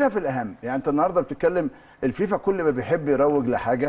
خلينا في الاهم يعني انت النهارده بتتكلم الفيفا كل ما بيحب يروج لحاجه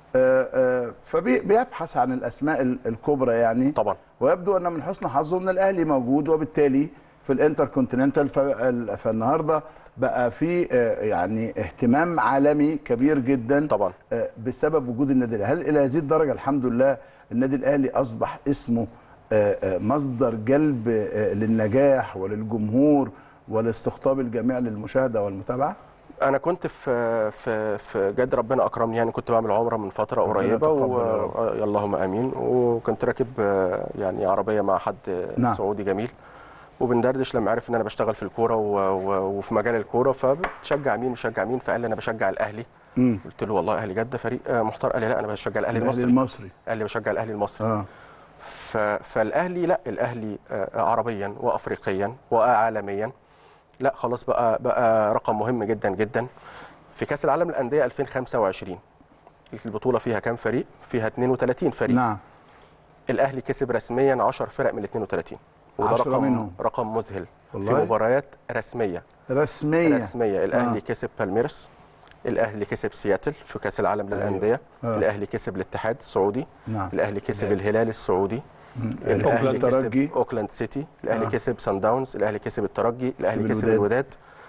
فبيبحث عن الاسماء ال- الكبرى يعني طبعا ويبدو ان من حسن حظه ان الاهلي موجود وبالتالي في الانتر كونتيننتال فال- فالنهارده بقى في آه، يعني اهتمام عالمي كبير جدا طبعا آه، بسبب وجود النادي الاهلي هل الى هذه الدرجه الحمد لله النادي الاهلي اصبح اسمه آه، آه، مصدر جلب آه، للنجاح وللجمهور ولاستقطاب الجميع للمشاهده والمتابعه انا كنت في في في جد ربنا اكرمني يعني كنت بعمل عمره من فتره ربنا قريبه و... يتقبل يا رب. آه، اللهم امين وكنت راكب آه، يعني عربيه مع حد نعم. سعودي جميل وبندردش لما عرف ان انا بشتغل في الكوره و... و... وفي مجال الكوره فبتشجع مين بشجع مين فقال لي انا بشجع الاهلي امم قلت له والله اهلي جده فريق آه، محترم قال لي لا انا بشجع الاهلي الاهلي المصري المصري قال لي بشجع الاهلي المصري اه ف... فالاهلي لا الاهلي آه، عربيا وافريقيا وعالميا لا خلاص بقى بقى رقم مهم جدا جدا في كاس العالم للانديه 2025 البطوله فيها كام فريق فيها 32 فريق نعم الاهلي كسب رسميا 10 فرق من ال 32 وده 10 رقم منهم. رقم مذهل في والله؟ مباريات رسميه رسميه رسميه الاهلي آه. كسب بالميرس الاهلي كسب سياتل في كاس العالم أيوة. للانديه آه. الاهلي كسب الاتحاد السعودي نعم الاهلي كسب الهلال السعودي الاهلي الاهلي الترجي كسب اوكلاند سيتي الاهلي آه. كسب سان داونز الاهلي كسب الترجي الاهلي كسب كسب الوداد. الوداد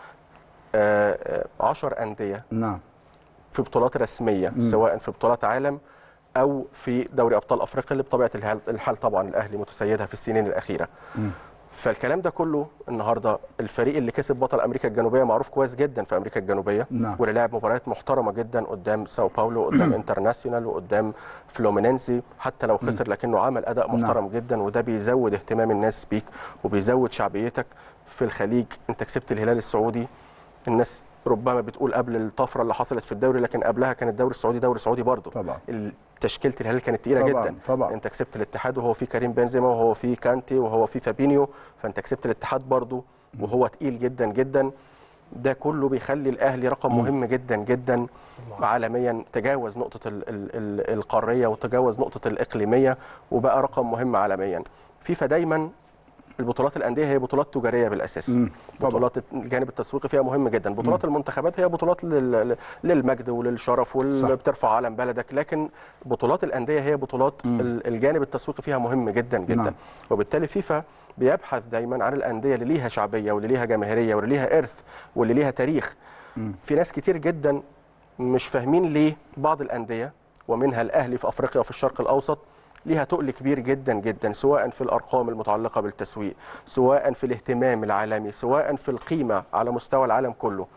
10 انديه نعم في بطولات رسميه سواء في بطولات عالم او في دوري ابطال افريقيا اللي بطبيعه الحال, الحال طبعا الاهلي متسيدها في السنين الاخيره مم. فالكلام ده كله النهارده الفريق اللي كسب بطل امريكا الجنوبيه معروف كويس جدا في امريكا الجنوبيه نعم. واللي لعب مباريات محترمه جدا قدام ساو باولو وقدام انترناسيونال وقدام فلومينينسي حتى لو خسر لكنه عمل اداء محترم جدا وده بيزود اهتمام الناس بيك وبيزود شعبيتك في الخليج انت كسبت الهلال السعودي الناس ربما بتقول قبل الطفره اللي حصلت في الدوري لكن قبلها كان الدوري السعودي دوري سعودي برضه طبعا تشكيله الهلال كانت تقيله طبعاً، جدا طبعاً. انت كسبت الاتحاد وهو في كريم بنزيما وهو في كانتي وهو في فابينيو فانت كسبت الاتحاد برضه وهو تقيل جدا جدا ده كله بيخلي الاهلي رقم مهم جدا جدا عالميا تجاوز نقطه ال ال ال القاريه وتجاوز نقطه الاقليميه وبقى رقم مهم عالميا فيفا دايما البطولات الانديه هي بطولات تجاريه بالاساس مم. طبعاً. بطولات الجانب التسويقي فيها مهم جدا بطولات المنتخبات هي بطولات لل- للمجد وللشرف صح. واللي بترفع علم بلدك لكن بطولات الانديه هي بطولات ال- الجانب التسويقي فيها مهم جدا جدا نعم. وبالتالي فيفا بيبحث دايما عن الانديه اللي ليها شعبيه واللي ليها جماهيريه واللي ليها ارث واللي ليها تاريخ في ناس كتير جدا مش فاهمين ليه بعض الانديه ومنها الاهلي في افريقيا وفي الشرق الاوسط ليها تقل كبير جدا جدا سواء في الارقام المتعلقه بالتسويق سواء في الاهتمام العالمي سواء في القيمه على مستوى العالم كله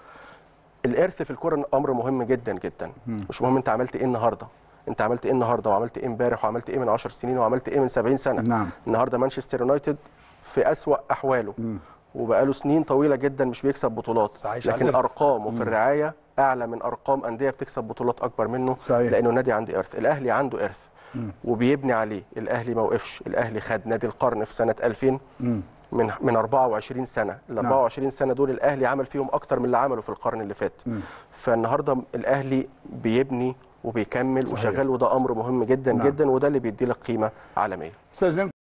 الارث في الكره امر مهم جدا جدا مش مهم انت عملت ايه النهارده انت عملت ايه النهارده وعملت ايه امبارح وعملت ايه من 10 سنين وعملت ايه من 70 سنه نعم. النهارده مانشستر يونايتد في اسوا احواله وبقاله سنين طويله جدا مش بيكسب بطولات بس عايش على لكن الإرث. ارقامه في الرعايه اعلى من ارقام انديه بتكسب بطولات اكبر منه صحيح. لانه نادي عنده ارث الاهلي عنده ارث وبيبني عليه الاهلي ما وقفش الاهلي خد نادي القرن في سنه 2000 مم. من من 24 سنه ال 24 سنه دول الاهلي عمل فيهم اكتر من اللي عمله في القرن اللي فات فالنهارده الاهلي بيبني وبيكمل وشغال وده امر مهم جدا نعم. جدا وده اللي بيدي لك قيمه عالميه استاذن